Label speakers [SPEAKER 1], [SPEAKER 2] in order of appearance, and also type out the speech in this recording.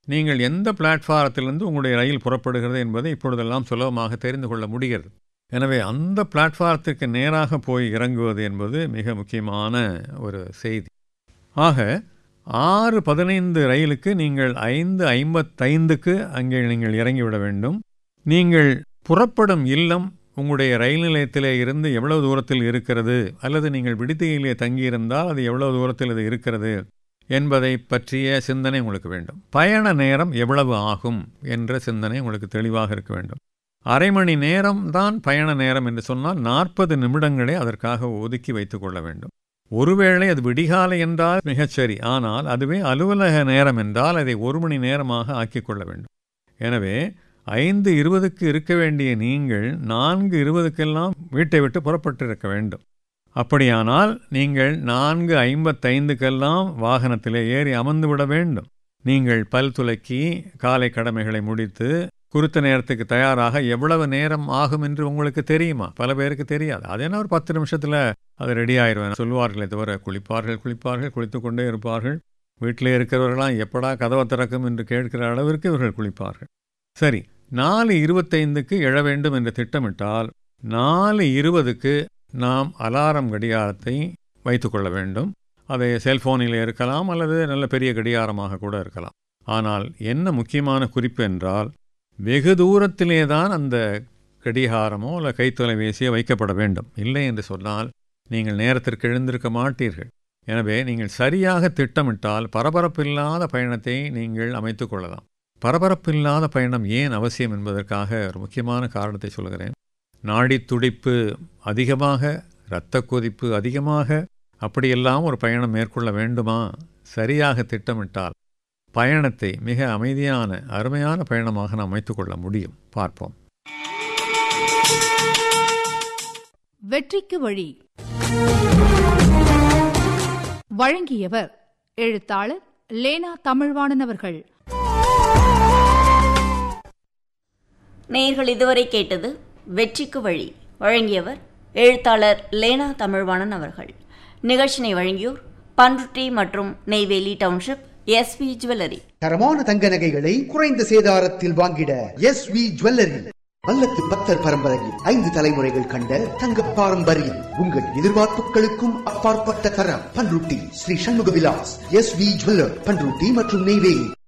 [SPEAKER 1] நீங்கள் எந்த பிளாட்ஃபாரத்திலிருந்து உங்களுடைய ரயில் புறப்படுகிறது என்பதை இப்பொழுதெல்லாம் சுலபமாக தெரிந்து கொள்ள முடிகிறது எனவே அந்த பிளாட்ஃபாரத்திற்கு நேராக போய் இறங்குவது என்பது மிக முக்கியமான ஒரு செய்தி ஆக ஆறு பதினைந்து ரயிலுக்கு நீங்கள் ஐந்து ஐம்பத்தைந்துக்கு அங்கே நீங்கள் இறங்கிவிட வேண்டும் நீங்கள் புறப்படும் இல்லம் உங்களுடைய ரயில் நிலையத்திலே இருந்து எவ்வளவு தூரத்தில் இருக்கிறது அல்லது நீங்கள் விடுதியிலே தங்கியிருந்தால் அது எவ்வளவு தூரத்தில் அது இருக்கிறது என்பதை பற்றிய சிந்தனை உங்களுக்கு வேண்டும் பயண நேரம் எவ்வளவு ஆகும் என்ற சிந்தனை உங்களுக்கு தெளிவாக இருக்க வேண்டும் அரை மணி நேரம் தான் பயண நேரம் என்று சொன்னால் நாற்பது நிமிடங்களை அதற்காக ஒதுக்கி வைத்துக் கொள்ள வேண்டும் ஒருவேளை அது விடிகாலை என்றால் மிகச்சரி ஆனால் அதுவே அலுவலக நேரம் என்றால் அதை ஒரு மணி நேரமாக ஆக்கிக் கொள்ள வேண்டும் எனவே ஐந்து இருபதுக்கு இருக்க வேண்டிய நீங்கள் நான்கு இருபதுக்கெல்லாம் வீட்டை விட்டு புறப்பட்டிருக்க வேண்டும் அப்படியானால் நீங்கள் நான்கு ஐம்பத்தைந்துக்கெல்லாம் வாகனத்திலே ஏறி அமர்ந்து விட வேண்டும் நீங்கள் பல் துலக்கி காலை கடமைகளை முடித்து குறித்த நேரத்துக்கு தயாராக எவ்வளவு நேரம் ஆகும் என்று உங்களுக்கு தெரியுமா பல பேருக்கு தெரியாது அது என்ன ஒரு பத்து நிமிஷத்தில் அது ரெடி ஆயிடுவேன் சொல்லுவார்களே தவிர குளிப்பார்கள் குளிப்பார்கள் குளித்து கொண்டே இருப்பார்கள் வீட்டிலே இருக்கிறவர்களாம் எப்படா கதவை திறக்கும் என்று கேட்கிற அளவிற்கு இவர்கள் குளிப்பார்கள் சரி நாலு இருபத்தைந்துக்கு எழ வேண்டும் என்று திட்டமிட்டால் நாலு இருபதுக்கு நாம் அலாரம் கடிகாரத்தை வைத்துக்கொள்ள வேண்டும் அதை செல்போனில் இருக்கலாம் அல்லது நல்ல பெரிய கடிகாரமாக கூட இருக்கலாம் ஆனால் என்ன முக்கியமான குறிப்பு என்றால் வெகு தூரத்திலே தான் அந்த கடிகாரமோ அல்ல கைத்தொலைபேசியோ வைக்கப்பட வேண்டும் இல்லை என்று சொன்னால் நீங்கள் நேரத்திற்கு எழுந்திருக்க மாட்டீர்கள் எனவே நீங்கள் சரியாக திட்டமிட்டால் பரபரப்பில்லாத பயணத்தை நீங்கள் அமைத்து கொள்ளலாம் பரபரப்பில்லாத பயணம் ஏன் அவசியம் என்பதற்காக ஒரு முக்கியமான காரணத்தை சொல்கிறேன் நாடி துடிப்பு அதிகமாக இரத்த கொதிப்பு அதிகமாக அப்படியெல்லாம் ஒரு பயணம் மேற்கொள்ள வேண்டுமா சரியாக திட்டமிட்டால் பயணத்தை மிக அமைதியான அருமையான பயணமாக நாம் அமைத்துக்கொள்ள முடியும் பார்ப்போம்
[SPEAKER 2] வெற்றிக்கு வழி வழங்கியவர் எழுத்தாளர் லேனா தமிழ்வாணன் அவர்கள்
[SPEAKER 3] நேயர்கள் இதுவரை கேட்டது வெற்றிக்கு வழி வழங்கியவர் எழுத்தாளர் லேனா தமிழ்வாணன் அவர்கள் நிகழ்ச்சினை வழங்கியோர் பன்ருட்டி மற்றும் நெய்வேலி டவுன்ஷிப் எஸ்வி ஜுவல்லரி
[SPEAKER 4] தரமான தங்க நகைகளை குறைந்த சேதாரத்தில் வாங்கிட எஸ் வி ஜுவல்லரி வல்லத்து பத்தர் பரம்பரையில் ஐந்து தலைமுறைகள் கண்ட தங்க பாரம்பரியம் உங்கள் எதிர்பார்ப்புகளுக்கும் அப்பாற்பட்ட தரம் Panruti Sri Shanmuga Vilas S V jeweller Panruti மற்றும் நெய்வேலி